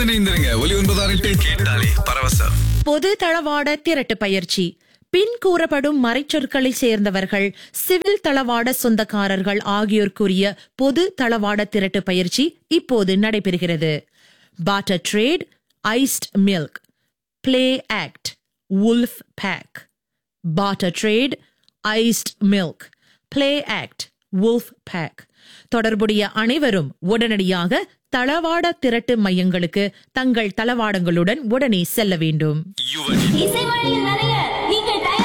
தொடர்ந்து இணைந்திருங்க ஒலி ஒன்பதாறு எட்டு கேட்டாலே பரவசம் பொது தளவாட திரட்டு பயிற்சி பின் கூறப்படும் மறைச்சொற்களை சேர்ந்தவர்கள் சிவில் தளவாட சொந்தக்காரர்கள் ஆகியோருக்குரிய பொது தளவாட திரட்டு பயிற்சி இப்போது நடைபெறுகிறது potter trade iced milk play act wolf pack potter trade iced milk play act wolf pack தொடர்புடைய அனைவரும் உடனடியாக தளவாட திரட்டு மையங்களுக்கு தங்கள் தளவாடங்களுடன் உடனே செல்ல வேண்டும் யுவனி இசை மழையில் நனைய